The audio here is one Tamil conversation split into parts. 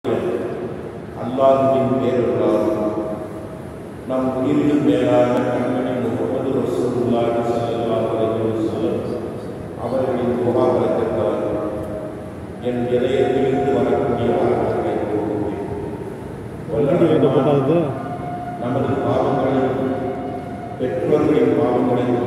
அல்லாஹுவின் பேரர்களால் நம் உயிரிலும் மேலான கண்மணி முகமது ரசூலுல்லாஹி ஸல்லல்லாஹு அலைஹி வஸல்லம் அவர்களின் முகாபலத்திற்காக என் இதயத்திலிருந்து வரக்கூடிய வார்த்தைகளை கூறுகிறேன். வல்லமையான நமது பாவங்களையும் பெற்றோர்களின் பாவங்களையும்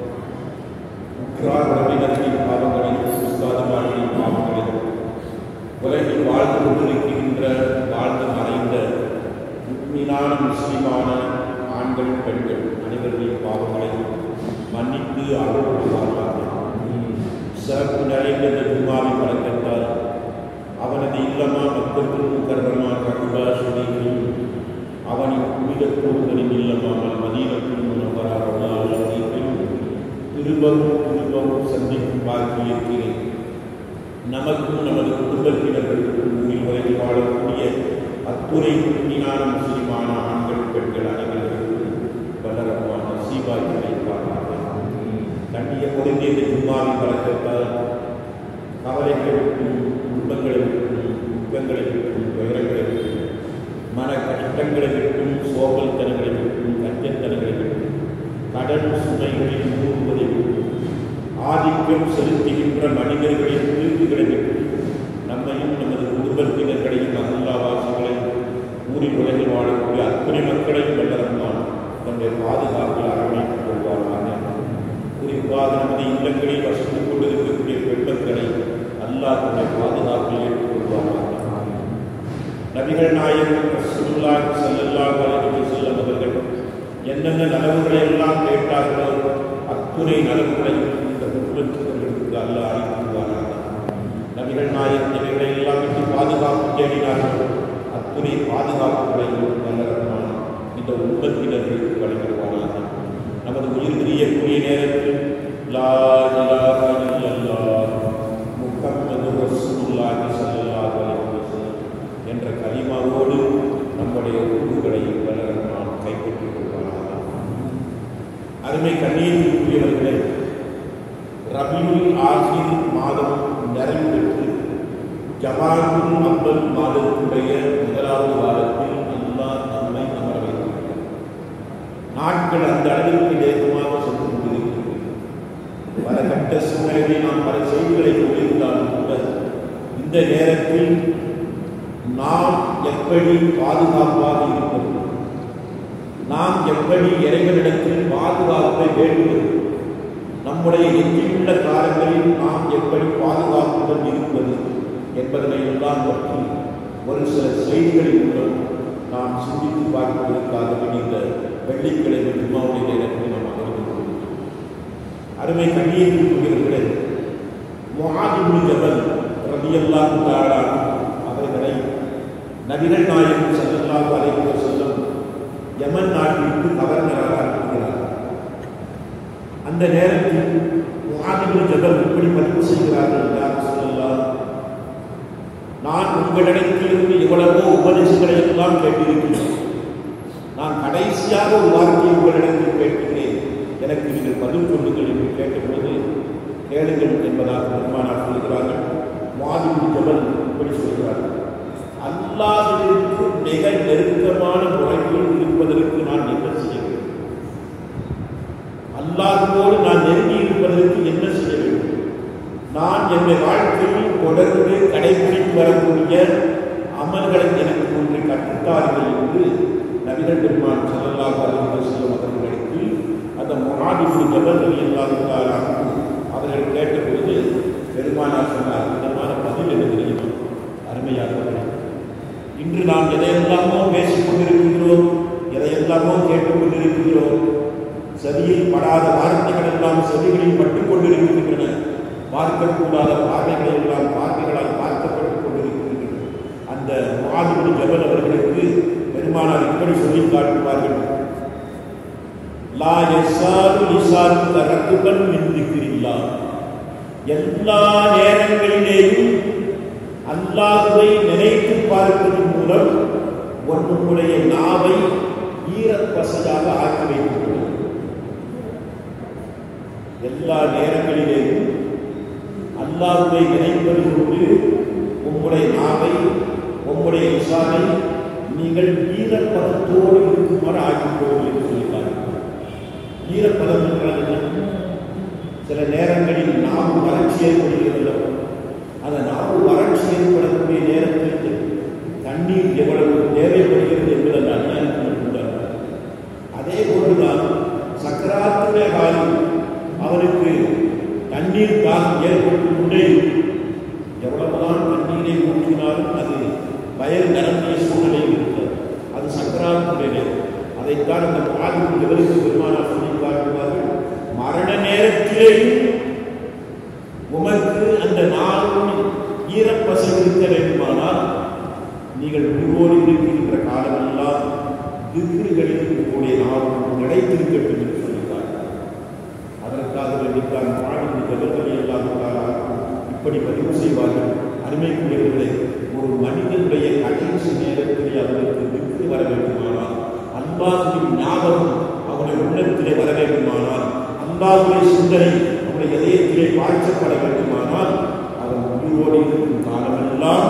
உற்றார் உறவினர்களின் பாவங்களையும் உஸ்தாதுமார்களின் பாவங்களையும் உலகில் வாழ்ந்து கொண்டிருக்கின்ற வாழ்ந்து மறைந்த உண்மையான முஸ்லிமான ஆண்கள் பெண்கள் அனைவர்களின் பாவங்களையும் மன்னித்து அருள் புரிவார்கள் சிறப்பு நிறைந்த இந்த ஜும்மாவின் வழக்கத்தால் அவனது இல்லமா மக்களுக்கும் கர்மமா கருபா சுனிகளும் அவனின் புனித கோள்களின் இல்லமாமல் மதீனத்தில் முன்னவராக திரும்பவும் திரும்பவும் சந்திக்கும் பாக்கியிருக்கிறேன் நமக்கும் நமது குடும்பத்தினர்களுக்கும் ஊரில் உலகில் வாழக்கூடிய அத்துறை உண்மையான முஸ்லிமான ஆண்கள் பெண்கள் அனைவருக்கும் வல்லரமான சீபாய்களை பார்ப்பார்கள் கண்ணிய பொருந்திய இந்த ஜும்மாவின் வழக்கத்தால் கவலைகளுக்கும் துன்பங்களுக்கும் துக்கங்களுக்கும் துயரங்களுக்கும் மன கஷ்டங்களுக்கும் சோகல்தனங்களுக்கும் கஞ்சத்தனங்களுக்கும் கடன் சுமைகளில் மூடுவதையும் ஆதிக்கம் செலுத்துகின்ற மனிதர்களின் தீர்வுகளையும் நம்மையும் நமது குடும்பத்தினர்களையும் அல்லாவாசிகளையும் ஊரில் உலகில் வாழக்கூடிய அத்தனை மக்களையும் வல்லரம்தான் தன்னுடைய பாதுகாப்பில் அரவணைத்துக் கொள்வார்கள் குறிப்பாக நமது இல்லங்களில் வசித்துக் கொண்டிருக்கக்கூடிய பெண்மக்களை அல்லாஹ் தன்னுடைய பாதுகாப்பில் ஏற்றுக்கொள்வார்கள் நபிகள் நாயகம் ரசூலுல்லாஹி ஸல்லல்லாஹு அலைஹி வஸல்லம் அவர்கள் என்னென்ன நலவுகளை எல்லாம் கேட்டார்களோ அத்துணை நலவுகளையும் இந்த குடும்பத்தினர்களுக்கு அல்லாஹ் அறிவிக்குவார்கள் நபிகள் நாயகம் இவைகளை எல்லாம் விட்டு பாதுகாப்பு தேடினார்கள் அத்துணை பாதுகாப்புகளையும் நல்லறமான இந்த உண்பத்தினர்களுக்கு வழங்கிடுவார்கள் நமது உயிர் பிரியக்கூடிய நேரத்தில் லா இலாஹ இல்லல்லாஹ் முஹம்மது ரசூலுல்லாஹி ஸல்லல்லாஹு அலைஹி வஸல்லம் என்ற கலிமாவோடு நம்முடைய உறுப்புகளை வளரமான கைப்பற்றிக் கொள்வார்கள் அருமை கண்ணீருக்குரியவர்களே ரபியுல் ஆசிர் மாதம் நிறைவு பெற்று ஜமாலுல் அம்பல் மாதத்துடைய முதலாவது வாரத்தில் அல்லாஹ் நம்மை அமர வைத்திருக்கிறார் நாட்கள் அந்த அளவிற்கு வேகமாக சென்று கொண்டிருக்கிறது பல கட்ட சூழ்நிலைகளில் நாம் பல செய்திகளை கொண்டிருந்தாலும் கூட இந்த நேரத்தில் நாம் எப்படி பாதுகாப்பாக இருப்பது நாம் எப்படி இறைவனிடத்தில் பாதுகாப்பை வேண்டுவது நம்முடைய எஞ்சியுள்ள காலங்களில் நாம் எப்படி பாதுகாப்புடன் இருப்பது என்பதனை எல்லாம் பற்றி ஒரு சில செய்திகளின் மூலம் நாம் சிந்தித்து பார்ப்பதற்காக இந்த வெள்ளிக்கிழமை ஜும்மாவுடைய நேரத்தில் நாம் அமர்ந்து கொள்கிறோம் அருமை கண்ணியத்திற்குரியவர்களே முஹாதிபுல் ஜபல் ரபியல்லாஹு தஆலா அவர்களை நபிகள் நாயகம் ஸல்லல்லாஹு அலைஹி வஸல்லம் யமன் நாட்டிற்கு கவர்னராக அனுப்புகிறார் அந்த நேரத்தில் முஹாதிபுல் ஜபல் இப்படி பதிவு செய்கிறார்கள் யார் சொல்லலாம் நான் உங்களிடத்திலிருந்து எவ்வளவோ உபதேசங்களை எல்லாம் கேட்டிருக்கிறேன் நான் கடைசியாக ஒரு வார்த்தையை உங்களிடத்தில் கேட்கிறேன் எனக்கு நீங்கள் பதில் சொல்லுங்கள் என்று கேட்டபொழுது கேளுங்கள் என்பதாக பெருமானார் சொல்கிறார்கள் மாதிபுல் ஜபல் இப்படி சொல்கிறார்கள் அல்லாஹிற்கு மிக நெருக்கமான முறையில் இருப்பதற்கு நான் என்ன செய்ய வேண்டும் அல்லாஹோடு நான் நெருங்கி இருப்பதற்கு என்ன செய்ய வேண்டும் நான் என்னுடைய வாழ்க்கையில் தொடர்ந்து கடைபிடித்து வரக்கூடிய அமல்களை எனக்கு ஒன்றை கற்றுத்தார்கள் என்று நபிகள் பெருமான் சல்லல்லாஹு அலைஹி வஸல்லம் அவர்களுக்கு அந்த முஹாதிபுல் ஜபல் ரலியல்லாஹு அவர்கள் கேட்டபொழுது பெருமானார் சொன்னார் விதமான பதில் என்ன தெரியுமா அருமையாக இன்று நாம் எதையெல்லாமோ பேசிக் கொண்டிருக்கிறோம் எதையெல்லாமோ கேட்டுக் கொண்டிருக்கிறோம் செவியில் படாத வார்த்தைகள் எல்லாம் செவிகளில் பட்டுக் கொண்டிருக்கின்றன பார்க்கக்கூடாத பார்வைகள் எல்லாம் பார்வைகளால் பார்க்கப்பட்டுக் கொண்டிருக்கின்றன அந்த மாதிரி ஜபல் அவர்களுக்கு பெருமானார் இப்படி சொல்லி காட்டுவார்கள் லா யசாலு லிசானு தரக்குபன் மின்திக்கிறில்லா எல்லா நேரங்களிலேயும் அல்லாஹுவை நினைத்து பார்ப்பதன் மூலம் உன்னுடைய நாவை ஈரப்பசையாக ஆக்கி வைத்துள்ளது எல்லா நேரங்களிலேயும் அல்லாஹுவை நினைப்பது கொண்டு உங்களுடைய நாவை உங்களுடைய விசாரணை நீங்கள் ஈரப்பதத்தோடு இருக்குமாறு ஆகிக்கோடு என்று சொல்லியிருக்காங்க ஈரப்பதம் என்றால் என்ன? சில நேரங்களில் நாம் வறட்சி ஏற்படுகிறது அந்த நாவு வறட்சி ஏற்படக்கூடிய நேரத்தில் தண்ணீர் எவ்வளவு தேவைப்படுகிறது என்பதை நான் நினைக்கின்றேன் அதே போன்றுதான் சக்கராத்துடைய காலம் அவனுக்கு தண்ணீர் தாகம் ஏற்பட்டு கொண்டே இருக்கும். எவ்வளவுதான் தண்ணீரை ஊற்றினாலும் அது வயல் நிரம்பிய சூழ்நிலை இருக்கிறது அது சக்கராத்துடைய நேரம் அதைத்தான் அந்த பாதிப்பு எவருக்கு பெருமானார் சொல்லி காட்டுவார்கள் மரண நேரத்திலேயும் உமக்கு அந்த நாளும் ஈரப்பசம் இருக்க வேண்டுமானால் நீங்கள் உயிரோடு இருக்கின்ற காலமெல்லாம் திக்குகளில் உங்களுடைய நாளும் நிலைத்திருக்கட்டும் என்று சொல்லியிருக்கார்கள் அதற்காக வேண்டித்தான் பாடி ஜபங்களை எல்லாம் இப்படி பதிவு செய்வார்கள் அருமைக்குரியவர்களே ஒரு மனிதனுடைய கடைசி நேரத்திலே அவனுக்கு திக்கு வர வேண்டுமானால் அன்பாவின் ஞாபகம் அவனுடைய உள்ளத்திலே வர வேண்டுமானால் அன்பாவுடைய சிந்தனை அவனுடைய இதயத்திலே பாய்ச்சப்பட வேண்டுமானால் அவன் உயிரோடு இருக்கும் காலமெல்லாம்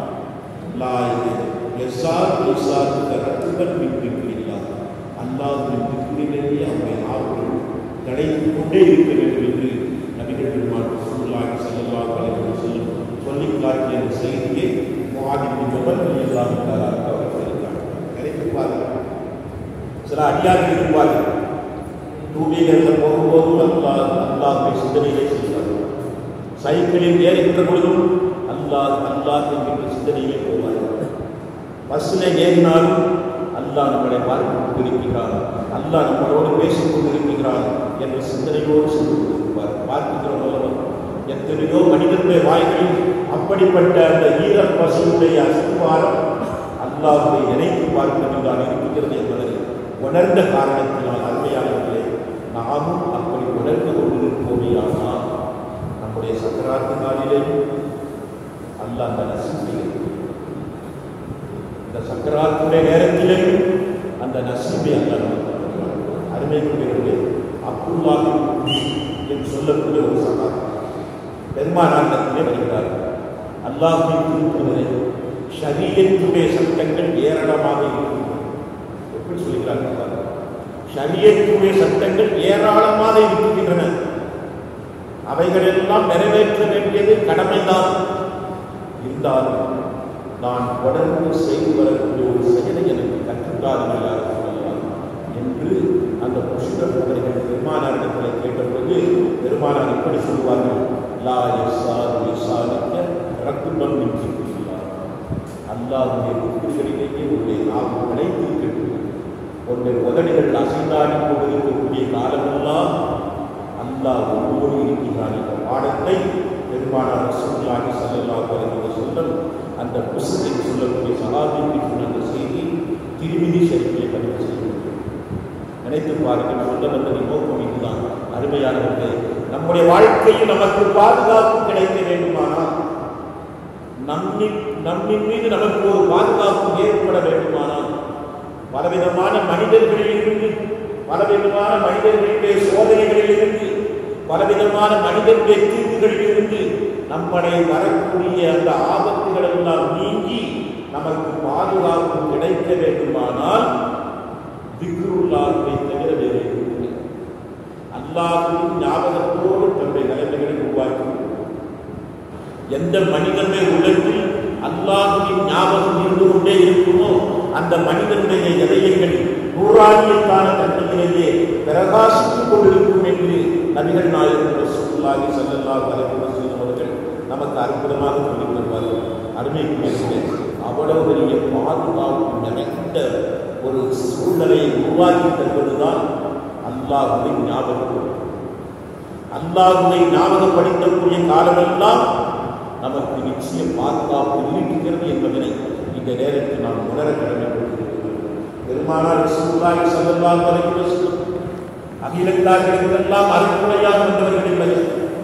லாயிலே எஸ்ஸார் எஸ்ஸார் ரத்துபன் மின்பிக்கிறார் அல்லாஹ்வின் திக்குகளிலேயே அவருடைய நாவுகள் தடைத்து கொண்டே இருக்க வேண்டும் என்று நபிகள் பெருமாள் ரசூலுல்லாஹி ஸல்லல்லாஹு அலைஹி வஸல்லம் சொல்லி காட்டிய அந்த செய்தியை முஆதிபின் ஜபல் ரலியல்லாஹு தஆலா அவர் சொல்லியிருக்காங்க நினைத்துப்பார்கள் சில அடியார்கள் இருப்பார்கள் டூ வீலரில் போகும்போதும் அல்லாஹ் அல்லாஹ்வை சிந்தனையிலே செய்வார்கள் சைக்கிளில் ஏறுகின்ற பொழுதும் அல்லாஹ் அல்லாஹ் என்கின்ற சிந்தனையிலே போவார்கள் பஸ்ஸில் ஏறினாலும் அல்லாஹ் நம்மளை பார்த்து கொண்டிருக்கிறான் அல்லாஹ் நம்மளோடு பேசிக் கொண்டிருக்கிறான் என்ற சிந்தனையோடு சென்று கொண்டிருப்பார் பார்க்கிறோம் அல்லவா எத்தனையோ மனிதனுடைய வாய்களில் அப்படிப்பட்ட அந்த ஈர பசுடைய அஸ்திவாரம் அல்லாஹ்வை நினைத்து பார்ப்பதில்தான் இருக்கிறது என்பதை உணர்ந்த காரணத்தினால் அருமையாளர்களே நாமும் அப்படி உணர்ந்து கொண்டிருப்போமையானால் நம்முடைய சக்கராத்து நாளிலேயும் அல்லாஹ் அந்த நசிப்பை இந்த சக்கராத்துடைய நேரத்திலேயும் அந்த நசீபை அல்ல அருமைக்குரியவர்களே அப்துல்லாஹின் என்று சொல்லக்கூடிய ஒரு சகார் பெருமானாண்டத்திலே வருகிறார் அல்லாஹின் திருப்புவதை ஷரியத்துடைய சட்டங்கள் ஏராளமாக இருக்கின்றன எப்படி சொல்கிறார் ஷரியத்துடைய சட்டங்கள் ஏராளமாக இருக்கின்றன அவைகளெல்லாம் நிறைவேற்ற வேண்டியது கடமைதான் இருந்தாலும் நான் தொடர்ந்து செய்து வரக்கூடிய ஒரு செயலை எனக்கு கற்றுத்தாருங்கள் யார் சொல்லலாம் என்று அந்த புஷ்கர் அவர்கள் பெருமானாரிடத்தில் கேட்டபொழுது பெருமானார் இப்படி சொல்வார்கள் லா எஸ்ஸார் எஸ்ஸாரிக்க ரத்துபம் நின்றிருக்கிறார் அல்லாஹுடைய புத்திரிகளிலேயே உடைய நாம் நினைத்திருக்கட்டும் உன்னுடைய உதடுகள் அசைந்தாடி கொண்டிருக்கக்கூடிய காலமெல்லாம் அல்லாஹ் ஒவ்வொரு இருக்கிறான் என்ற பாடத்தை பெருமானார் சொல்லாஹி சல்லல்லாஹு அலைஹி வஸல்லம் அந்த புஸ்தகத்தில் சொல்லக்கூடிய சகாபிக்கு சொன்ன அந்த செய்தி திருமிதி சரிப்பிலே பதிவு செய்கிறது நினைத்து பாருங்கள் சொல்ல வந்தது நோக்கம் இதுதான் அருமையானவர்களே நம்முடைய வாழ்க்கையில் நமக்கு பாதுகாப்பு கிடைக்க வேண்டுமானால் நம்மின் நம்மின் மீது நமக்கு ஒரு பாதுகாப்பு ஏற்பட வேண்டுமானால் பலவிதமான மனிதர்களிலிருந்து பலவிதமான மனிதர்களுடைய சோதனைகளிலிருந்து பலவிதமான மனிதர்களுடைய தீர்வுகளிலிருந்து நம்மளை வரக்கூடிய அந்த ஆபத்துகள் எல்லாம் நீங்கி நமக்கு பாதுகாப்பு கிடைக்க வேண்டுமானால் திக்ருல்லாஹை தவிர வேறு எதுவும் இல்லை. அல்லாஹ்வின் ஞாபகத்தோடு தன்னுடைய நிலைமைகளை உருவாக்கி எந்த மனிதனுடைய உள்ளத்தில் அல்லாஹுவின் ஞாபகம் இருந்து கொண்டே இருக்குமோ அந்த மனிதனுடைய இதயங்கள் நூறாணியத்தான தன்மையிலேயே பிரகாசித்துக் கொண்டிருக்கும் என்று நபிகள் நாயகம் ரசூலுல்லாஹி ஸல்லல்லாஹு அலைஹி வஸல்லம் அவர்கள் நமக்கு அற்புதமாக சொல்லித் தருவார்கள் அருமைக்குரியவர்களே அவ்வளவு பெரிய பாதுகாப்பு நிறைந்த ஒரு சூழ்நிலையை உருவாக்கி தருவதுதான் அல்லாஹுவின் ஞாபகம் அல்லாஹுவை ஞாபகப்படுத்தக்கூடிய காலமெல்லாம் நமக்கு நிச்சயம் பாதுகாப்பு நீட்டுகிறது என்பதனை இந்த நேரத்தில் நாம் உணர கடமைப்பட்டிருக்கிறோம் பெருமானார் ரசூலுல்லாஹி ஸல்லல்லாஹு அலைஹி வஸல்லம் அகிலத்தார்களுக்கெல்லாம் அருக்குறையாக வந்தவர்கள் இல்லை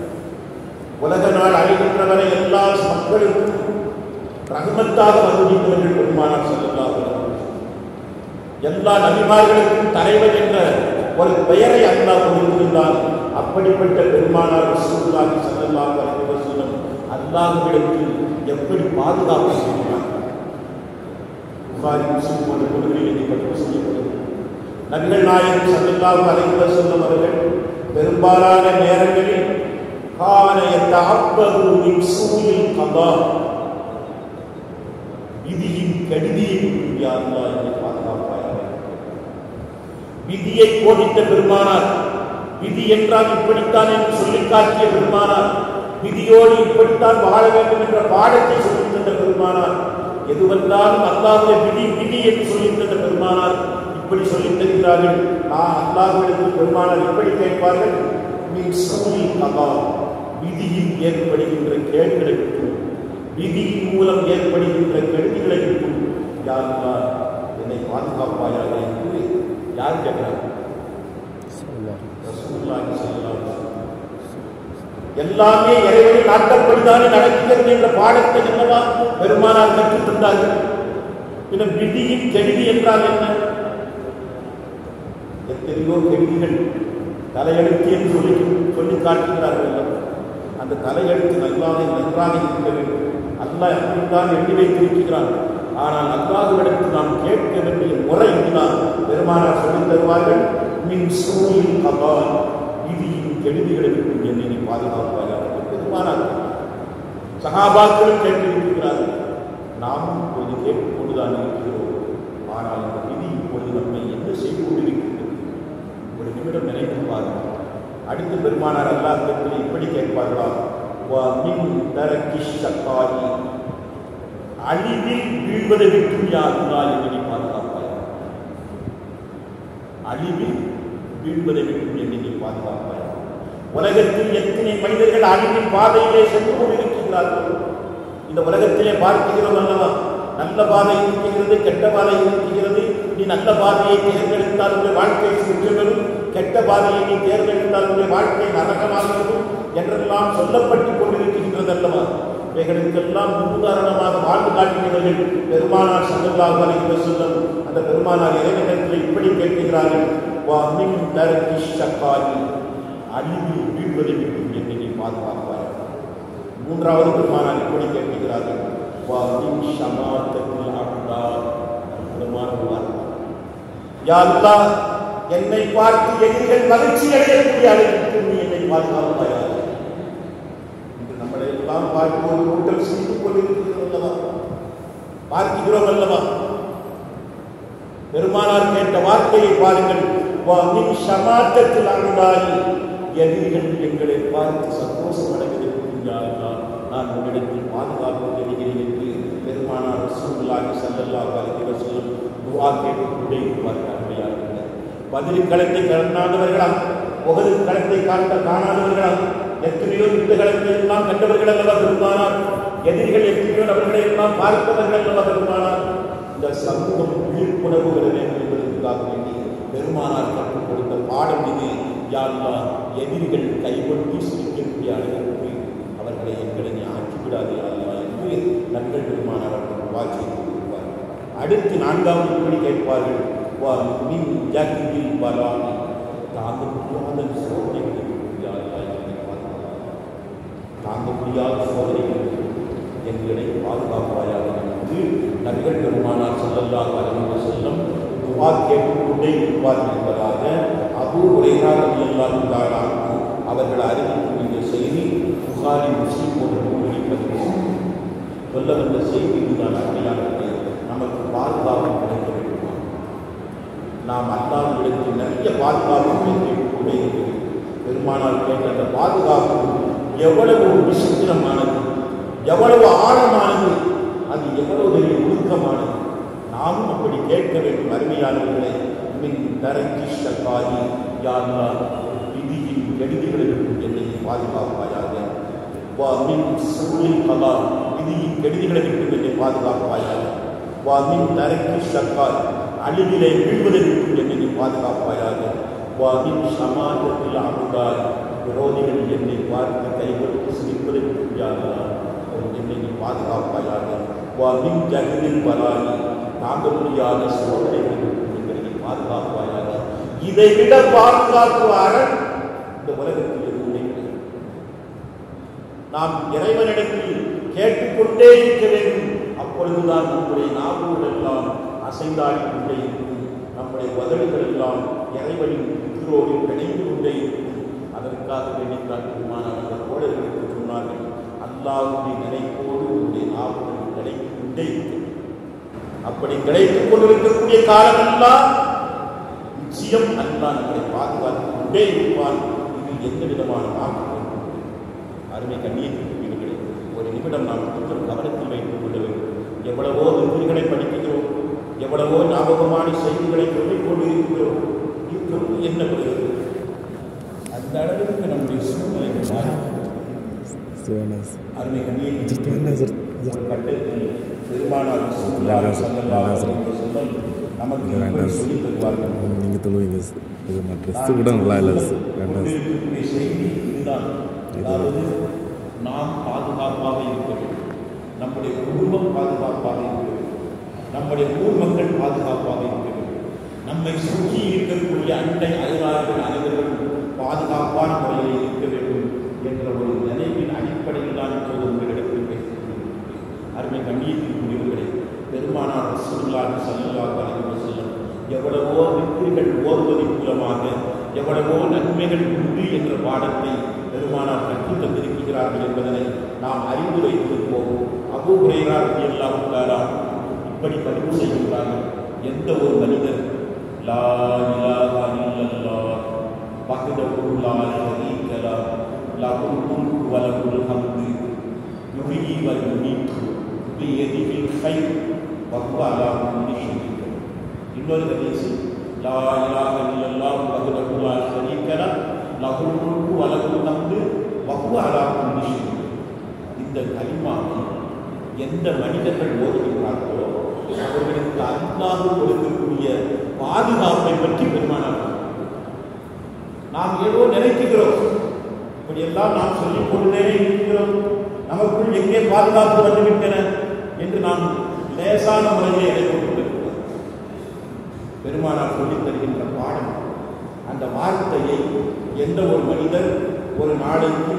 உலக நாள் அழைகின்றவரை எல்லா மக்களுக்கும் ரஹமத்தாக வந்துவிட்டவர்கள் பெருமானார் ஸல்லல்லாஹு அலைஹி வஸல்லம் எல்லா நபிமார்களுக்கும் தலைவர் என்ற ஒரு பெயரை அல்லாஹ் கொடுத்திருந்தான் அப்படிப்பட்ட பெருமானார் ரசூலுல்லாஹி ஸல்லல்லாஹு அலைஹி வஸல்லம் அல்லாஹ்விடத்தில் எப்படி பாதுகாப்பு செய்கிறார் புகாரி முஸ்லிம் போன்ற நூல்களில் இதை பதிவு செய்யப்படுகிறது நபிகள் நாயகம் சல்லல்லாஹு அலைஹி வஸல்லம் அவர்கள் பெரும்பாலான நேரங்களில் கான யத்தஅப்பது மின் சூயில் கதா விதியின் கடிதியை யா அல்லாஹ் என்னை பாதுகாப்பாயாக விதியை போதித்த பெருமானார் விதி என்றால் இப்படித்தான் என்று சொல்லிக் காட்டிய பெருமானார் விதியோடு இப்படித்தான் வாழ வேண்டும் என்ற பாடத்தை சொல்லித் தந்த பெருமானார் எதுவென்றாலும் அல்லாஹ்வுடைய விதி விதி என்று சொல்லித் தந்த பெருமானார் இப்படி சொல்லித் தருகிறார்கள் நான் அல்லாஹ்விடத்தில் பெருமானார் எப்படி கேட்பார்கள் மின் சூழி கதா விதியில் ஏற்படுகின்ற கேடுகளை விட்டும் விதியின் மூலம் ஏற்படுகின்ற கெடுதிகளை விட்டும் யார் என்னை பாதுகாப்பாயாக என்று யார் கேட்கிறார் ரசூலுல்லாஹி ஸல்லல்லாஹு அலைஹி வஸல்லம். எல்லாமே இறைவனின் நாட்டப்படிதானே நடக்கிறது என்ற பாடத்தை என்னவா பெருமானார் கற்றுத் தந்தார்கள் பின்ன விதியின் கெடுதி என்றால் என்ன எத்தனையோ கெடுதிகள் தலையெழுத்து என்று சொல்லி சொல்லி காட்டுகிறார்கள் அல்லவா? அந்த தலையெழுத்து நல்லாதை நன்றாக இருக்க வேண்டும் அல்லாஹ் அப்படித்தான் எண்ணி வைத்திருக்கிறான் ஆனால் அல்லாஹ்விடத்தில் நாம் கேட்க வேண்டிய முறை இதுதான் பெருமானார் சொல்லித் தருவார்கள் மின் சூழில் கபால் விதியின் கெடுதிகளை விட்டு என்னை நீ பாதுகாப்பாயாக பெருமானார் சகாபாக்களும் கேட்டிருக்கிறார்கள் நாமும் இப்பொழுது கேட்டுக்கொண்டுதான் இருக்கிறோம் ஆனால் இந்த விதி இப்பொழுது நம்மை என்ன செய்து கொண்டிருக்கிறது ஒரு நிமிடம் நினைத்து பாருங்கள் அடுத்து பெருமானார் அல்லாஹ்விடத்தில் இப்படி கேட்பார்களா வா மின் தரக்கி ஷக்காயி அழிவில் வீழ்வதை விட்டு யாருந்தா என்று நீ பாதுகாப்பாய் அழிவில் வீழ்வதை விட்டு என்னை நீ பாதுகாப்பாய் உலகத்தில் எத்தனை மனிதர்கள் அழிவின் பாதையிலே சென்று கொண்டிருக்கிறார்கள் இந்த உலகத்திலே பார்க்கிறோம் அல்லவா நல்ல பாதை இருக்கிறது கெட்ட பாதை இருக்கிறது நீ நல்ல பாதையை தேர்ந்தெடுத்தால் உடைய வாழ்க்கை சுற்றலும் கெட்ட பாதையை நீ தேர்ந்தெடுத்தால் உடைய வாழ்க்கை நரகமாகிறது என்றெல்லாம் சொல்லப்பட்டு கொண்டிருக்கின்றது அல்லவா இவைகளுக்கெல்லாம் முன்னுதாரணமாக வாழ்ந்து காட்டுகிறவர்கள் பெருமானார் சல்லல்லாஹு அலைஹி வஸல்லம் அந்த பெருமானார் இறைவனிடத்தில் இப்படி கேட்கிறார்கள் வா மின் தரக்கி ஷக்காயி அழிவில் வீழ்வதை விட்டு என்னை நீ பாதுகாப்பாய் மூன்றாவது பெருமானார் இப்படி கேட்கிறார்கள் வா மின் ஷமாத்தத்தில் அப்தா அற்புதமான ஒரு வார்த்தை யா அல்லாஹ் என்னை பார்த்து எதிரிகள் மகிழ்ச்சி அடையக்கூடிய அளவிற்கு நீ என்னை பாதுகாப்பாயாக இன்று நம்மளை எல்லாம் பார்த்து ஒரு கூட்டம் சிரித்து கொண்டிருக்கிறது அல்லவா பார்க்கிறோம் அல்லவா பெருமானார் கேட்ட வார்த்தையை பாருங்கள் வா மின் ஷமாத்தத்தில் அருளாயி எதிரிகள் எங்களை பார்த்து சந்தோஷம் அடைவதற்கு நான் உன்னிடத்தில் பாதுகாப்பு தெரிகிறேன் என்று பெருமானார் ரசூலுல்லாஹி ஸல்லல்லாஹு அலைஹி வஸல்லம் துஆ கேட்டுக்கொண்டே இருப்பார்கள் அருமையாளர்கள் பதில் களத்தை காணாதவர்களா உகது களத்தை காட்ட காணாதவர்களா எத்தனையோ யுத்த களத்தை எல்லாம் கண்டவர்கள் அல்லவா பெருமானார் எதிரிகள் எத்தனையோ நபர்களை எல்லாம் பார்த்தவர்கள் அல்லவா பெருமானார் இந்த சமூகம் விழிப்புணர்வு பெற வேண்டும் என்பதற்காக வேண்டி பெருமானார் கற்றுக் கொடுத்த பாடம் இது யாழ்லா எதிரிகள் கைகொண்டு சிரிக்கக்கூடிய அளவிற்கு அவர்களை எங்களை நீ ஆக்கிவிடாதே அல்லா என்று நண்பர்கள் பெருமானார் அவர்கள் வாட்சி கொடுப்பார் அடுத்து நான்காவது இப்படி கேட்பார்கள் வா மின் ஜாக்கியில் பலாமி தாங்க முடியாத சோதனைகள் யா அல்லாஹ் என்னை பாதுகாப்பாயாக. தாங்க முடியாத சோதனைகள் எங்களை பாதுகாப்பாயாக என்று நபிகள் பெருமானார் ஸல்லல்லாஹு அலைஹி வஸல்லம் துஆ கேட்டுக்கொண்டே இருப்பார் என்பதாக அபூ ஹுரைரா ரலியல்லாஹு தஆலா அன்ஹு அவர்கள் அறிவிக்கக்கூடிய செய்தி புகாரி முஸ்லிம் போன்ற நூல்களில் பதிவு செய்யப்பட்டிருக்கிறது. சொல்ல வந்த செய்தி இதுதான் அருமையானது நமக்கு பாதுகாப்பு கிடைக்க வேண்டுமா நாம் அல்லாஹ்விடத்தில் நிறைய பாதுகாப்பு கேட்டுக் கொண்டே இருக்கிறது பெருமானார் கேட்ட அந்த பாதுகாப்பு எவ்வளவு விசித்திரமானது எவ்வளவு ஆழமானது அது எவ்வளவு பெரிய ஒழுக்கமானது நாமும் அப்படி கேட்க வேண்டும் அருமையானவர்களே மின் தரக்கி ஷக்காயி யாருலா விதியின் கெடுதிகளிலிருந்து என்னை பாதுகாப்பாயாக வா மின் சூழில் கலா விதியின் கெடுதிகளை விட்டு என்னை பாதுகாப்பாயாக வா மின் தரக்கி ஷக்காய் அழிவிலே வீழ்வதை விட்டு என்னை நீ பாதுகாப்பாயாக வா மின் சமாஜத்தில் அமுதாய் விரோதிகள் என்னை பார்த்து கைகளுக்கு சிரிப்பதை விட்டு யாருலா என்னை நீ பாதுகாப்பாயாக வா மின் ஜகதில் பலாயி தாங்க முடியாத சோதனைகள் எங்களை நீ பாதுகாப்பாயாக இதை விட பாதுகாப்பு அரண் இந்த உலகத்தில் எதுவுமே கிடையாது. நாம் இறைவனிடத்தில் கேட்டுக்கொண்டே இருக்க வேண்டும் அப்பொழுதுதான் நம்முடைய நாவுகள் எல்லாம் அசைந்தாடி கொண்டே இருக்கும் நம்முடைய உதவிகள் எல்லாம் இறைவனின் உயிரோடு பிணைந்து கொண்டே இருக்கும் அதற்காக வேண்டித்தான் பெருமானார் தோழர்களுக்கு சொன்னார்கள் அல்லாவுடைய நினைப்போடு உன்னுடைய நாவுடன் கிடைத்து கொண்டே இருக்கும் அப்படி கிடைத்துக் கொண்டிருக்கக்கூடிய காலமெல்லாம் நிச்சயம் அல்லா நம்மை பாதுகாத்துக் கொண்டே இருப்பான் இதில் எந்த விதமான மாற்றம் அருமை கண்ணியத்திற்குரியவர்களே ஒரு நிமிடம் நாம் கொஞ்சம் கவனத்தில் வைத்துக் கொள்ள வேண்டும் எவ்வளவோ விருதுகளை படிக்கிறோம் எவ்வளவோ ஞாபகமான செய்திகளை சொல்லிக் கொண்டிருக்கிறோம் இருக்கிறோம் என்ன வருகிறது அந்த அளவிற்கு நம்முடைய சூழ்நிலை மாறி சிவனாஸ் அருமை Just one answer. கண்ணியத்தில் ஒரு கட்டத்தில் பெருமானார் ஸல்லல்லாஹு ஸல்லல்லாஹு அலைஹி வஸல்லம் நமக்கு இப்படி சொல்லித் தருவார்கள் நீங்கள் தொழுவீங்க இது நான் ட்ரெஸ்ஸு கூட நல்லா இல்லை வேண்டாம் கொண்டிருக்கக்கூடிய செய்தி இதுதான் அதாவது நாம் பாதுகாப்பாக இருக்க வேண்டும் நம்முடைய குடும்பம் பாதுகாப்பாக இருக்க வேண்டும் நம்முடைய ஊர் மக்கள் பாதுகாப்பாக இருக்க வேண்டும் நம்மை சுற்றி இருக்கக்கூடிய அண்டை அயலார்கள் அனைவரும் பாதுகாப்பான முறையில் இருக்க வேண்டும் என்ற ஒரு நினைவின் அடிப்படையில் தான் இப்போது உங்களிடத்தில் பேசுகிறேன் அருமை கண்ணியத்திற்குரியவர்களே பெருமானார் ரசூலுல்லாஹி ஸல்லல்லாஹு அலைஹி வஸல்லம் எவ்வளவோ வெற்றிகள் ஓர்வதன் மூலமாக எவ்வளவோ நன்மைகள் உண்டு என்ற பாடத்தை பெருமானார் கற்றுத் தந்திருக்கிறார்கள் என்பதனை நாம் அறிந்து வைத்திருப்போம் அபூ ஹுரைரா ரலியல்லாஹு தஆலா இப்படி பதிவு செய்கின்றார்கள் எந்த ஒரு மனிதர் லா இலாஹா இல்லல்லாஹ் வஹ்தஹு லா ஷரீக லஹ் லஹுல் முல்கு வ லஹுல் ஹம்து யுஹ்யி வ யுமீத்து பியதிஹில் கைர் வஹுவ அலா குல்லி ஷைஇன் கதீர். இன்னொரு ஹதீஸ் லா இலாஹ இல்லல்லாஹ் வஹ்தஹு லா ஷரீக லஹ் லஹுல் முல்கு வ லஹுல் ஹம்து வஹுவ அலா குல்லி ஷைஇன் கதீர். இந்த கலிமாவை எந்த மனிதர்கள் ஓதுகிறார்களோ அவர்களுக்கு அல்லாஹ் கொடுக்கக்கூடிய பாதுகாப்பை பற்றி பெருமானார் நாம் ஏதோ நினைக்கிறோம் இப்படியெல்லாம் நாம் சொல்லிக் கொண்டே இருக்கிறோம் நமக்குள் எங்கே பாதுகாப்பு வந்துவிட்டன என்று நாம் லேசான முறையில் எடை கொண்டிருக்கிறோம் பெருமானார் சொல்லித் தருகின்ற பாடம் அந்த வார்த்தையை எந்த ஒரு மனிதர் ஒரு நாளைக்கு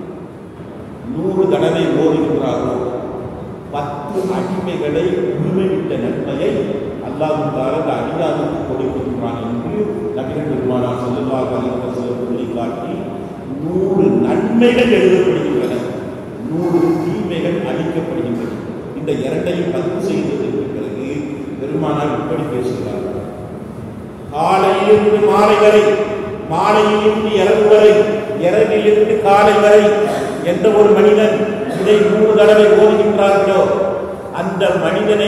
நூறு தடவை ஓதுகின்றாரோ பத்து அடிமைகளை உரிமைவிட்ட நன்மையை அல்லாஹுத்தால அந்த அடியாருக்கு கொடுக்கின்றான் என்று நபிகள் பெருமானார் செல்லுவாக சொல்லி காட்டி நூறு நன்மைகள் எழுதப்படுகின்றன நூறு தீமைகள் அளிக்கப்படுகின்றன இந்த இரண்டையும் பதிவு செய்ததற்கு பிறகு பெருமானார் இப்படி பேசுகிறார்கள் காலையிலிருந்து மாலை வரை மாலையிலிருந்து இரவு வரை இரவிலிருந்து காலை வரை எந்த ஒரு மனிதன் இதை நூறு தடவை ஓதுகின்றார்களோ அந்த மனிதனை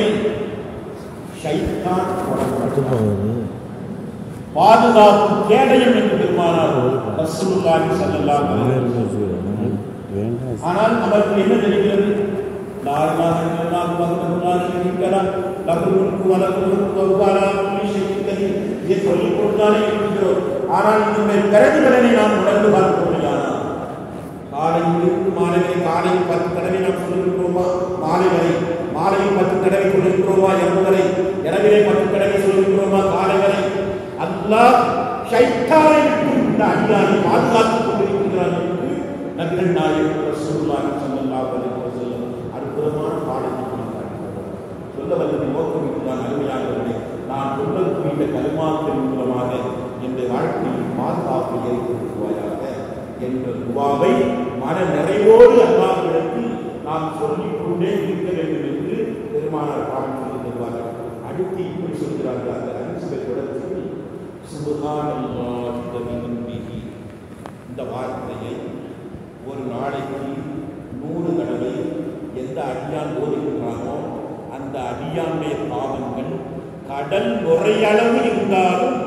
ஷைத்தான் தொடர்பு பாதுகாப்பு கேடயம் என்று பெருமானார் ரசூலுல்லாஹி ஸல்லல்லாஹு அலைஹி வஸல்லம் வேண்டாம் ஆனால் அவருக்கு என்ன தெரிகிறது லா இலாஹ இல்லல்லாஹ் வஹ்தஹு லா ஷரீக லஹ் லஹுல் முல்கு வ லஹுல் ஹம்து வ ஹுவ அலா குல்லி ஷைஇன் கதீர் இதை சொல்லிக் கொண்டுதானே இருக்கிறோம் ஆனால் இதனுடைய பிறகுகளை நாம் உணர்ந்து பார்க்க முடியாதா காலையிலிருந்து மாலை வரை காலையில் பத்து தடவை நாம் சொல்லிருக்கிறோமா மாலை வரை மாலையில் பத்து தடவை சொல்லிருக்கிறோமா இரவு வரை இரவிலே பத்து தடவை சொல்லிருக்கிறோமா காலை வரை அல்லாஹ் ஷைத்தானை விட்டு இந்த அடியாரை பாதுகாத்துக் கொண்டிருக்கிறார் என்று நபிகள் நாயகம் ரசூலுல்லாஹி ஸல்லல்லாஹு அலைஹி வஸல்லம் அற்புதமான பாடத்தை கொடுத்தார்கள் சொல்ல வல்லது நோக்கம் இதுதான் அருமையானவர்களே நான் சொல்லக்கூடிய இந்த கல்மாக்களின் மூலமாக என்னுடைய வாழ்க்கையில் பாதுகாப்பு ஏற்படுத்துவாயாக என்ற துவாவை மன நிறைவோடு அல்லாஹ்விடத்தில் நாம் சொல்லிக் கொண்டே இருக்க வேண்டும் என்று பெருமானார் பாடம் சொல்லி தருவார்கள் அடுத்து இப்படி சொல்கிறார்கள் அந்த அரிசிகளை தொடர்ச்சி சுபகானல்லாஹி வபிஹம்திஹி இந்த வார்த்தையை ஒரு நாளைக்கு நூறு தடவை எந்த அடியான் ஓதுகின்றானோ அந்த அடியானுடைய பாவங்கள் கடல் நுரையளவு இருந்தாலும்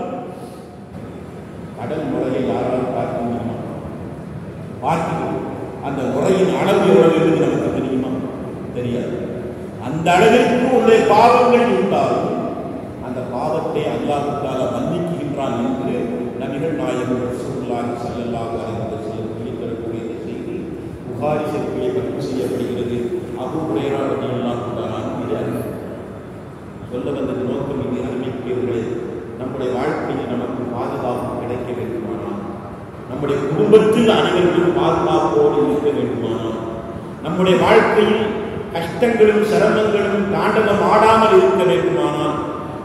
கடல் நுரையை யாராலும் பார்க்க முடியுமா பார்க்கிறோம் அந்த நுரையின் அளவு எவ்வளவு என்று நமக்கு தெரியுமா தெரியாது அந்த அளவிற்கு உள்ள பாவங்கள் இருந்தாலும் அந்த பாவத்தை அல்லாஹுத்தால மன்னிக்கின்றான் என்று நபிகள் நாயகம் ரசூலுல்லாஹி ஸல்லல்லாஹு அலைஹி வஸல்லம் சொல்லித் தரக்கூடிய இந்த செய்தி புகாரி ஷெரீஃபிலே பதிவு செய்யப்படுகிறது அபூ ஹுரைரா ரலியல்லாஹு தஆலா இது அறிவு சொல்ல வந்தது நோக்கம் இது அறிவிக்கிறவர்களே நம்முடைய வாழ்க்கையில் நமக்கு பாதுகாப்பு கிடைக்க வேண்டுமானால் நம்முடைய குடும்பத்தில் அனைவருக்கும் பாதுகாப்போடு இருக்க வேண்டுமானால் நம்முடைய வாழ்க்கையில் கஷ்டங்களும் சிரமங்களும் தாண்டவம் ஆடாமல் இருக்க வேண்டுமானால்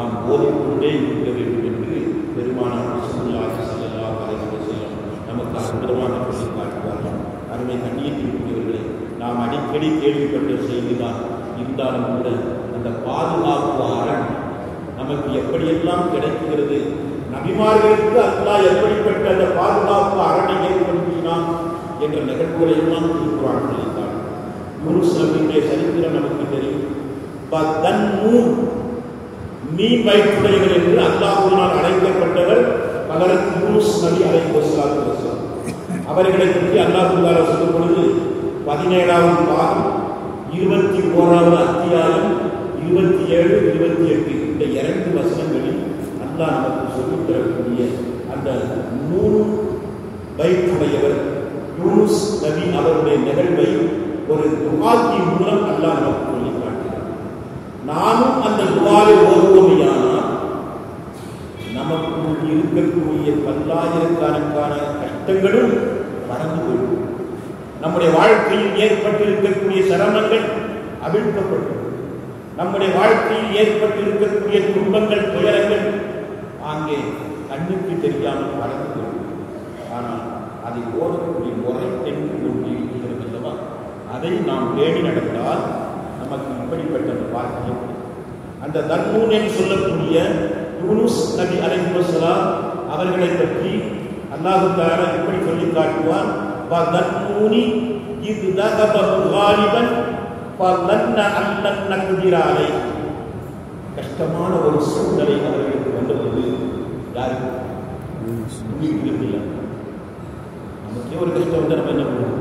நாம் ஓதிக்கொண்டே இருக்க வேண்டும் என்று பெருமானார் சுல்லாஹி ஸல்லல்லாஹு அலைஹி வஸல்லம் நமக்கு அற்புதமான சொல்லி காட்டுவார்கள் அருமை கண்ணியத்திற்குரியவர்களே நாம் அடிக்கடி கேள்விப்பட்ட செய்திதான் இருந்தாலும் கூட அந்த பாதுகாப்பு அரண் நமக்கு எப்படியெல்லாம் கிடைக்கிறது நபிமார்களுக்கு அல்லாஹ் எப்படிப்பட்ட அந்த பாதுகாப்பு அரணை ஏற்படுத்தினான் என்ற நிகழ்வுகளை எல்லாம் திருக்குறான் சொல்லித்தார் யூனுஸ் நபியுடைய சரித்திரம் நமக்கு தெரியும் பதன்னூன் மீன் வயிற்றுடையவர் என்று அல்லாஹுவினால் அழைக்கப்பட்டவர் பலருக்கு யூனுஸ் நபி அலைஹிஸ்ஸலாத்து வஸலாம் அவர்களை பற்றி அல்லாஹ் சொல்லும் பொழுது பதினேழாவது பாகம் இருபத்தி ஓராவது அத்தியாயம் இருபத்தி ஏழு இருபத்தி எட்டு இந்த இரண்டு வசனங்களில் அல்லாஹ் நமக்கு சொல்லித் தரக்கூடிய அந்த மூணு வயிற்றுடையவர் யூனுஸ் நபி அவருடைய நிகழ்வை ஒரு துவாக்கின் மூலம் அல்லாஹ் நமக்கு சொல்லி காட்டுகிறார் நானும் அந்த துவாவை ஓதுவோமையானால் நமக்குள் இருக்கக்கூடிய பல்லாயிரக்கணக்கான கஷ்டங்களும் மறந்து போய்விடும் நம்முடைய வாழ்க்கையில் ஏற்பட்டிருக்கக்கூடிய சிரமங்கள் அவிழ்க்கப்படும் நம்முடைய வாழ்க்கையில் ஏற்பட்டிருக்கக்கூடிய துன்பங்கள் துயரங்கள் அங்கே கண்ணுக்கு தெரியாமல் மறந்து போய்விடும் ஆனால் அதை ஓடக்கூடிய முறை என்று ஒன்று இருக்கிறது அல்லவா அதை நாம் தேடி நடந்தால் நமக்கு இப்படிப்பட்ட அந்த வாக்கியம் அந்த தர்மூன் என்று சொல்லக்கூடிய யூனுஸ் நபி அலைஹிஸ்ஸலாம் அவர்களை பற்றி அல்லாஹு தஆலா இப்படி சொல்லி காட்டுவார் வதன்னூனி இது தகப முகாலிபன் ஃபலன்ன அல்லன் நக்திர அலை கஷ்டமான ஒரு சூழ்நிலை அவர்களுக்கு வந்தபோது யாருக்கு உங்களுக்கு இருந்தில்லை நமக்கே ஒரு கஷ்டம் வந்து நம்ம என்ன பண்ணுவோம்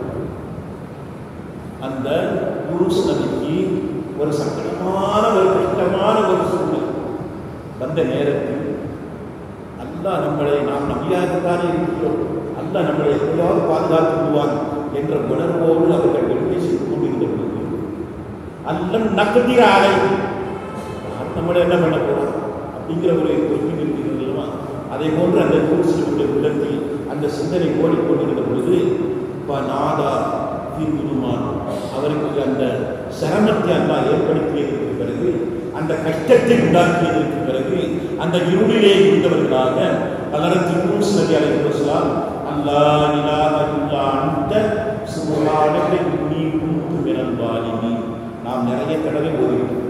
அந்த யூனுஸ் நபிக்கு ஒரு சங்கடமான ஒரு கஷ்டமான ஒரு சூழ்நிலை வந்த நேரத்தில் அல்லாஹ் நம்மளை நாம் நம்பியாகத்தானே இருக்கிறோம் அல்லாஹ் நம்மளை எப்படியாவது பாதுகாத்து விடுவான் என்ற உணர்வோடு அவர்கள் வெற்றி செய்து கொண்டிருந்த பொழுது அல்லம் நக்கத்திர ஆலை நாம் நம்மளை என்ன பண்ண போறோம் அப்படிங்கிற ஒரு கொள்கை இருக்கிறது அல்லவா அதே போன்று அந்த யூனிவர்சிட்டியுடைய உள்ளத்தில் அந்த சிந்தனை ஓடிக்கொண்டிருந்த பொழுது ப நாதா தீர்வுமான் அவருக்கு அந்த சிரமத்தை அல்லா ஏற்படுத்தியதற்கு பிறகு அந்த கஷ்டத்தை உண்டாக்கியதற்கு பிறகு அந்த இருளிலே இருந்தவர்களாக பலரத்து யூனுஸ் நபி அலைஹிஸ்ஸலாம் அல்லாஹ் இலாஹ இல்லா அன்த சுப்ஹானக இன்னீ குன்து மினல் வாலிமீன் நாம் நிறைய தடவை ஓதுகிறோம்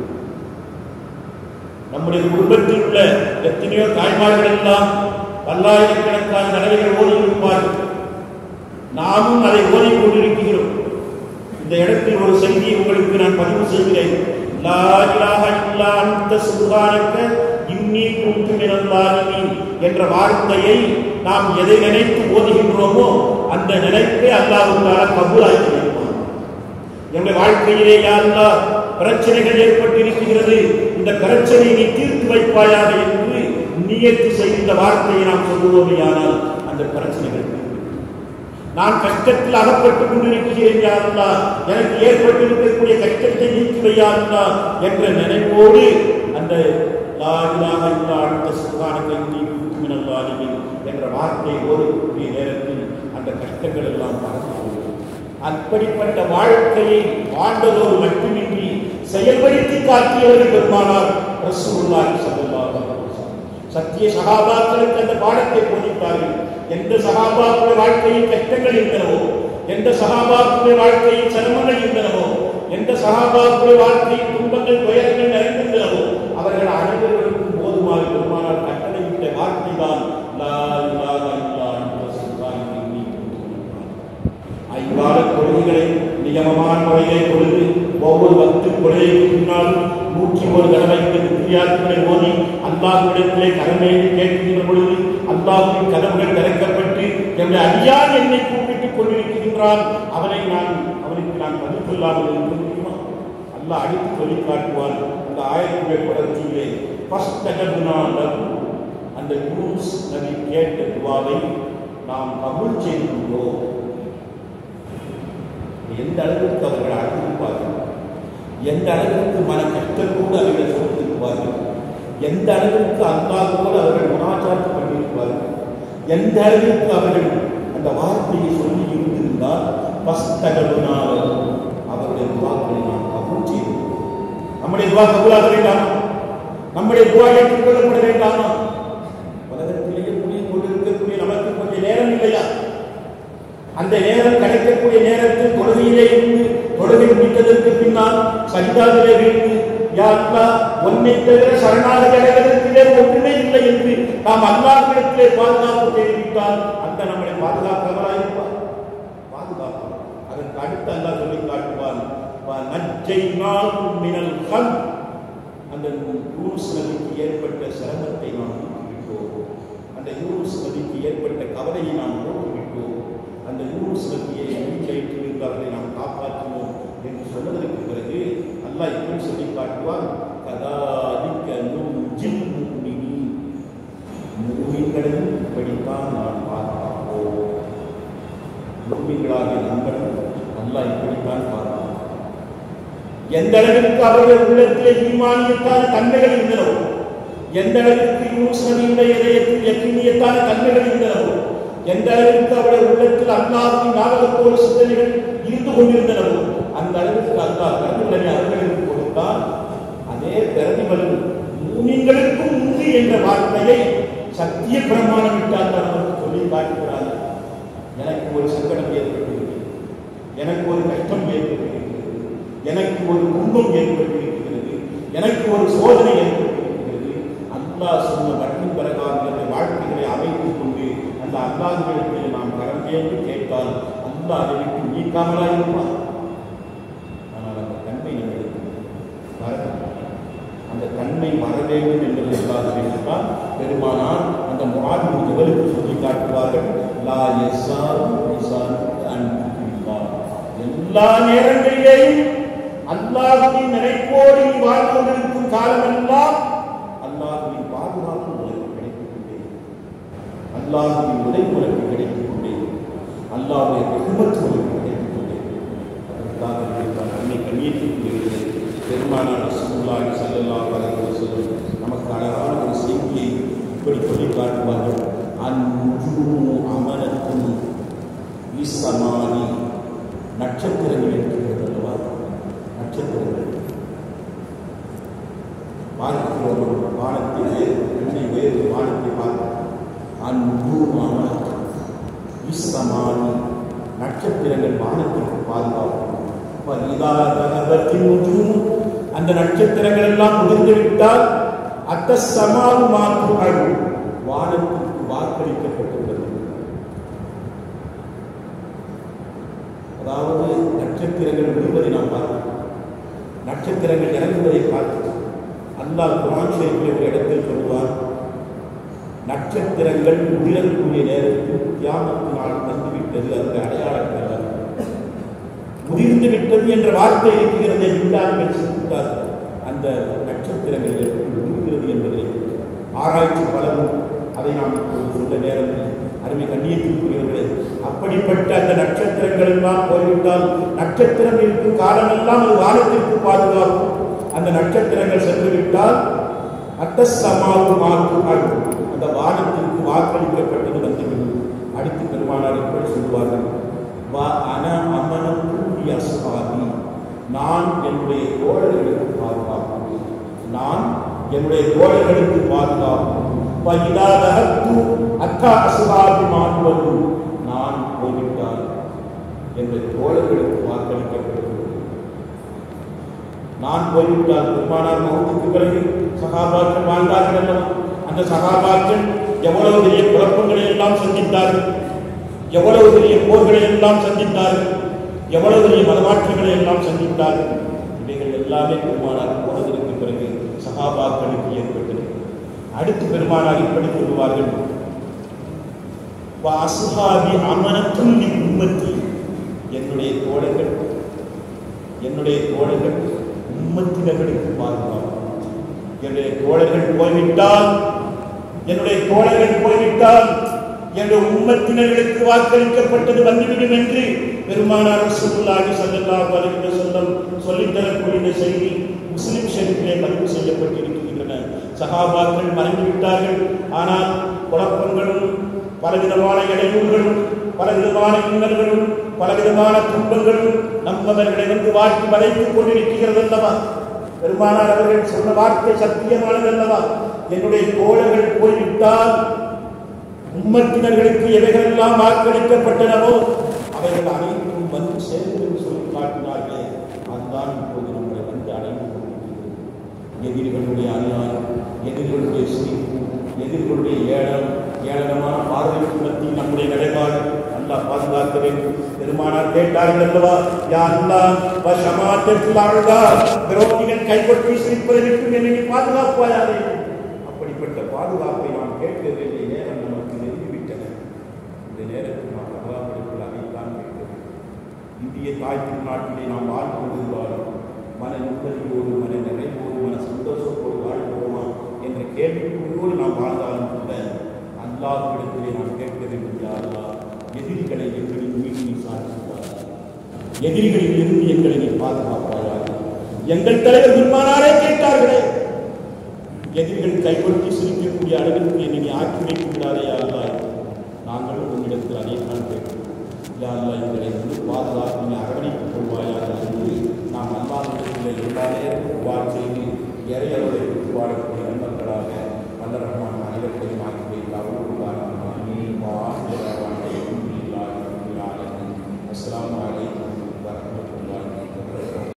நம்முடைய குடும்பத்தில் உள்ள எத்தனையோ தாய்மார்கள் எல்லாம் பல்லாயிரக்கணக்கான தடவைகள் ஓதி இருப்பார்கள் நாமும் அதை ஓதிக்கொண்டிருக்கிறோம் இந்த இடத்தில் ஒரு செய்தியை உங்களுக்கு நான் பதிவு செய்கிறேன் லா இலாஹ இல்லா அன்த சுப்ஹானக இன்னீ குன்து மினல் ஸாலிமீன் என்ற வார்த்தையை நாம் எதை நினைத்து ஓதுகின்றோமோ அந்த நினைப்பை அல்லாஹ் தஆலா கபூலாக்கி வைப்பான் என்னுடைய வாழ்க்கையிலே யா அல்லாஹ் பிரச்சனைகள் ஏற்பட்டிருக்கிறது இந்த பிரச்சனையை நீ தீர்த்து வைப்பாயாக என்று நியத்து செய்த இந்த வார்த்தையை நாம் சொல்லுவோமேயானால் அந்த பிரச்சனைகள் தீர்ந்து நான் கஷ்டத்தில் அகப்பட்டுக் கொண்டிருக்கிறேன் யா அல்லாஹ் எனக்கு ஏற்பட்டிருக்கக்கூடிய கஷ்டத்தை நீக்கி வையா அல்லாஹ் என்ற நினைவோடு அந்த லா இலாஹ இல்லா அன்த சுப்ஹானக இன்னீ குன்து மினல் ஸாலிமீன் என்ற வார்த்தை ஓதக்கூடிய நேரத்தில் அந்த கஷ்டங்கள் எல்லாம் மறந்து போகும் அப்படிப்பட்ட வாழ்க்கையை வாழ்ந்ததோடு மட்டுமின்றி செயல்படுத்தி காட்டியவர்கள் பெருமானார் ரசூலுல்லாஹி ஸல்லல்லாஹு அலைஹி வஸல்லம் சத்திய சகாபாக்களுக்கு அந்த பாடத்தை போதித்தார்கள் எந்த சகாபாக்களுடைய வாழ்க்கையில் கஷ்டங்கள் இருந்தனவோ எந்த சகாபாக்களுடைய வாழ்க்கையில் சிரமங்கள் இருந்தனவோ எந்த சகாபாக்களுடைய வாழ்க்கையில் துன்பங்கள் துயரங்கள் நிறைந்திருந்தனவோ அவர்கள் அனைவருக்கும் போதுமாறு பெருமானார் கட்டளையிட்ட வார்த்தை தான் லா இலாஹ இல்லா அன்த சுப்ஹானக இன்னீ குன்து மினல் ஸாலிமீன் ஐங்கால கொள்கைகளை நியமமான முறையை பொழுது ஒவ்வொரு பக்து கொள்கைக்கு பின்னால் நூற்றி ஒரு தடவை இந்த வித்தியாசங்களை ஓதி அல்லாஹ்விடத்திலே கடமையை கேட்கின்ற பொழுது அல்லாஹ்வின் கதவுகள் திறக்கப்பட்டு என்னுடைய அடியான் என்னை கூப்பிட்டுக் கொண்டிருக்கின்றான் அவனை நான் அவனுக்கு நான் பதில் சொல்லாமல் இருக்க முடியுமா அல்லாஹ் அடித்து சொல்லி காட்டுவான் அந்த ஆயிரத்தி தொடர்ச்சியிலே அந்த யூஸ் நபி கேட்ட துவாவை நாம் கபூல் செய்துள்ளோம் எந்த அளவிற்கு அவர்கள் அழுத்திருப்பார்கள் எந்த அளவிற்கு மன கஷ்டத்தோடு அவர்கள் சொல்லியிருப்பார்கள் எந்த அளவிற்கு அல்லாஹோடு அவர்கள் முனாச்சாரம் பண்ணியிருப்பார்கள் எந்த அளவிற்கு அவர்கள் அந்த வார்த்தையை சொல்லி இருந்திருந்தால் பஸ்தகடுனால் அவருடைய துவாக்களை நாம் கபூல் செய்தோம் நம்முடைய துவா கபூலாக வேண்டாம் நம்முடைய துவா ஏற்றுக்கொள்ளப்பட வேண்டாமா உலகத்திலேயே புரிய கொண்டிருக்கக்கூடிய நமக்கு கொஞ்சம் நேரம் இல்லையா அந்த நேரம் கிடைக்கக்கூடிய நேரத்தில் தொழுகையிலே இருந்து தொழுகை முடித்ததற்கு பின்னால் சஜிதாவிலே விழுந்து யாத்ரா ஒன்னை தவிர சரணாகதி அடைவதற்கு வேறு ஒன்றுமே இல்லை என்று நாம் அல்லாஹ்விடத்திலே பாதுகாப்பு தெரிவித்தால் அந்த நம்மளை பாதுகாப்பவராயிருப்பார் பாதுகாப்பார் அதற்கு அடுத்து அல்லாஹ் சொல்லி காட்டுவான் நஜ்ஜைனாகும் மினல் கம் அந்த யூனுஸ் நதிக்கு ஏற்பட்ட சிரமத்தை நாம் நீக்கிவிட்டோம் அந்த யூனுஸ் நதிக்கு ஏற்பட்ட கவலையை நாம் போக்கிவிட்டோம் அந்த யூனுஸ் நதியை வீட்டில் அவர்களை நாம் காப்பாற்றினோம் என்று சொன்னதற்கு பிறகு அல்லாஹ் இப்படி சொல்லி காட்டுவான் கதாலிக்க நுஞ்சில் முக்மினி மூமின்களையும் இப்படித்தான் நான் பார்ப்போம் மூமின்களாகிய நம்மளும் அல்லாஹ் இப்படித்தான் பார்ப்பான் எந்த அளவிற்கு அவர்கள் உள்ளத்திலே ஈமானியத்தான தன்மைகள் இருந்தனவோ எந்த அளவிற்கு யூனுஸ் நபியுடைய இதயத்தில் யக்கீனியத்தான தன்மைகள் இருந்தனவோ எந்த அளவிற்கு அவருடைய உள்ளத்தில் அல்லாஹின் ஞாபகத்தோடு சிந்தனைகள் இருந்து கொண்டிருந்தனவோ அந்த அளவிற்கு அல்லாஹ் பிரதிபலனை அவர்களுக்கு கொடுத்தான் அதே பிரதிபலன் மூமின்களுக்கும் உண்டு என்ற வார்த்தையை சத்திய பிரமாணம் விட்டால் நமக்கு சொல்லி காட்டுகிறார்கள் எனக்கு ஒரு சங்கடம் ஏற்பட்டிருக்கிறது எனக்கு ஒரு கஷ்டம் ஏற்பட்டிருக்கிறது எனக்கு ஒரு துன்பம் ஏற்பட்டிருக்கிறது எனக்கு ஒரு சோதனை ஏற்பட்டிருக்கிறது அல்லாஹ் சொன்ன வட்டின் பிரகாரம் என்னுடைய வாழ்க்கைகளை அமைத்துக் கொண்டு அந்த அல்லாஹ்விடத்தில் நாம் கரம் கேட்டு கேட்டால் அல்லாஹ் அதை விட்டு நீக்காமலா இருப்பான் ஆனால் அந்த தன்மை நம்மளுக்கு வர அந்த தன்மை வர வேண்டும் என்பதை அல்லாஹ் வேண்டுமான் பெருமானார் அந்த முகாமின் ஜபலுக்கு சொல்லி காட்டுவார்கள் லா யஸாரு லிசான் அன் துக்ரில்லாஹ். எல்லா நேரங்களிலேயும் அல்லாஹ்வின் நினைப்போடு நீ வாழ்ந்து கொண்டிருக்கும் காலமெல்லாம் அல்லாஹ்வின் பாதுகாப்பு உனக்கு கிடைத்துக் கொண்டே இருக்கும். அல்லாஹ்வின் உதவி உனக்கு கிடைத்துக் கொண்டே இருக்கும். அல்லாஹ்வுடைய ரஹ்மத் உனக்கு கிடைத்துக் கொண்டே இருக்கும். அதற்காக இருக்கிறார். நம்மை கண்ணியத்திற்கு பெருமானார் ரசூலுல்லாஹி ஸல்லல்லாஹு அலைஹி வஸல்லம் நமக்கு அழகான ஒரு செய்தியை இப்படி சொல்லி காட்டுவார்கள் அன்ஜுமு அமனத்தும் விசமானி நட்சத்திரங்கள் இருக்கிறது அல்லவா நட்சத்திரங்கள் பார்க்கிறோம் வானத்திலே என்னை வேறு வானத்தை பார்க்கிறோம் அன்புமான விசமானி நட்சத்திரங்கள் வானத்திற்கு பாதுகாப்பு பரிதாரத்தின் அந்த நட்சத்திரங்கள் எல்லாம் முடிந்து விட்டால் அத்த சமாவு மாற்று வானத்திற்கு வாக்களிக்கப்பட்டுள்ளது அதாவது நட்சத்திரங்கள் விழுவதை நாம் பார்க்கிறோம் நட்சத்திரங்கள் இறங்குவதை பார்க்கிறோம் அல்லாஹ் குரான் ஷரீஃபில் ஒரு இடத்தில் சொல்வார் நட்சத்திரங்கள் உதிரக்கூடிய நேரத்தில் தியானத்து நாள் வந்துவிட்டது அந்த அடையாளங்கள் அல்ல. முதிர்ந்து விட்டது என்ற வார்த்தை இருக்கிறதை விஞ்ஞானிகள் சிந்தித்தார்கள் அந்த நட்சத்திரங்கள் எப்படி உதிர்கிறது என்பதை ஆராய்ச்சி பலரும் அதை நாம் இப்பொழுது சொல்ல நேரத்தில் அருமை கண்ணியத்திற்குரியவர்களே அப்படிப்பட்ட அந்த நட்சத்திரங்கள் எல்லாம் போய்விட்டால் நட்சத்திரம் இருக்கும் காலமெல்லாம் அது வானத்திற்கு பாதுகாப்பு அந்த நட்சத்திரங்கள் சென்றுவிட்டால் அத்தசமாவு மாற்றுகள் அந்த வானத்திற்கு வாக்களிக்கப்பட்டது வந்துவிடும் அடுத்து பெருமானார் எப்படி சொல்வார்கள் வா அன அமனம் கூடிய அசுபாதி நான் என்னுடைய தோழர்களுக்கு பாதுகாப்பு நான் என்னுடைய தோழர்களுக்கு பாதுகாப்பு பயிலாதகத்து அக்கா அசுபாதி மாற்றுவது நான் போய்விட்டால் என்னுடைய தோழர்களுக்கு வாக்களிக்கப்பட்டது நான் போய்விட்டால் பெருமானார் மகத்துக்கு பிறகு சகாபாக்கள் வாழ்ந்தார்கள் அல்லவா? அந்த சகாபாக்கள் எவ்வளவு பெரிய குழப்பங்களை எல்லாம் சந்தித்தார்கள் எவ்வளவு பெரிய போர்களை எல்லாம் சந்தித்தார்கள் எவ்வளவு பெரிய மதமாற்றங்களை எல்லாம் சந்தித்தார்கள் இவைகள் எல்லாமே பெருமானார் போனதற்கு பிறகு சகாபாக்களுக்கு ஏற்பட்டது அடுத்து பெருமானார் இப்படி சொல்லுவார்கள் வாசுஹாபி அமனத்தும் நீ உம்மத்தி என்னுடைய தோழர்கள் என்னுடைய தோழர்கள் உம்மத்தினர்களுக்கு பாதுகாப்பு என்னுடைய தோழர்கள் போய்விட்டால் என்னுடைய தோழர்கள் போய்விட்டால் என்னுடைய உம்மத்தினர்களுக்கு வாக்களிக்கப்பட்டது வந்துவிடும் என்று பெருமானார் ரசூலுல்லாஹி ஸல்லல்லாஹு அலைஹி வஸல்லம் சொல்லித் தரக்கூடிய இந்த செய்தி முஸ்லிம் ஷரீஃபிலே பதிவு செய்யப்பட்டிருக்கின்றன சஹாபாக்கள் மறைந்து விட்டார்கள் ஆனால் குழப்பங்களும் பலவிதமான இடையூறுகளும் பலவிதமான இன்னல்களும் பலவிதமான துன்பங்களும் நம்மவர்களை வந்து வாட்டி வளைத்துக் கொண்டிருக்கிறது அல்லவா பெருமானார் அவர்கள் சொன்ன வார்த்தை சத்தியமானது அல்லவா என்னுடைய தோழர்கள் போய்விட்டால் உம்மத்தினர்களுக்கு எவைகளெல்லாம் வாக்களிக்கப்பட்டனவோ அவைகள் அனைத்தும் வந்து சேர்ந்து என்று சொல்லி காட்டினார்களே அதுதான் இப்போது நம்மளை வந்து அடைந்து கொண்டிருக்கிறது எதிரிகளுடைய அநியாயம் எதிரிகளுடைய சிரிப்பு எதிரிகளுடைய ஏழம் ஏளனமான பார்வைக்கு மத்தியில் நம்முடைய நிலைப்பாடு அல்லாஹ் பாதுகாக்க வேண்டும் பெருமானார் கேட்டார்கள் அல்லவா யா அல்லாஹ் வசமாத்தத்தில் ஆழ்ந்தா விரோதிகள் கைப்பற்றி சிரிப்பதை விட்டு என்னை நீ பாதுகாப்பாயாதே அப்படிப்பட்ட பாதுகாப்பை நாம் கேட்க வேண்டிய நேரம் நமக்கு நெருங்கிவிட்டன இந்த நேரத்தில் நாம் அல்லாஹிடத்தில் அதைத்தான் கேட்க வேண்டும் இந்திய தாய் திருநாட்டிலே நாம் வாழ்ந்து கொண்டிருந்தாலும் மன நிம்மதியோடு மன நிறைவோடு மன சந்தோஷத்தோடு வாழ்கிறோமா என்ற கேள்விக்குறியோடு நாம் வாழ்ந்தாலும் கூட அல்லாஹ்விடத்திலே நாம் கேட்க வேண்டும் யா அல்லாஹ் எதிரிகளை எங்களின் மீது நீ சாதிப்பாயாக எதிரிகளில் இருந்து எங்களை நீ பாதுகாப்பாயாக எங்கள் தலைவர் பெருமானாரே கேட்டார்களே எதிரிகள் கைகொட்டி சிரிக்கக்கூடிய அளவிற்கு என்னை நீ ஆக்கி வைத்து விடாதே யா அல்லாஹ் நாங்களும் உன்னிடத்தில் அதை தான் கேட்கிறோம் யா அல்லாஹ் எங்களை வந்து பாதுகாத்து நீ அரவணைத்துக் கொள்வாயாக என்று நாம் அல்லாஹ்விடத்தில் எல்லா நேரமும் வாழ் செய்து இறையவரை வாழ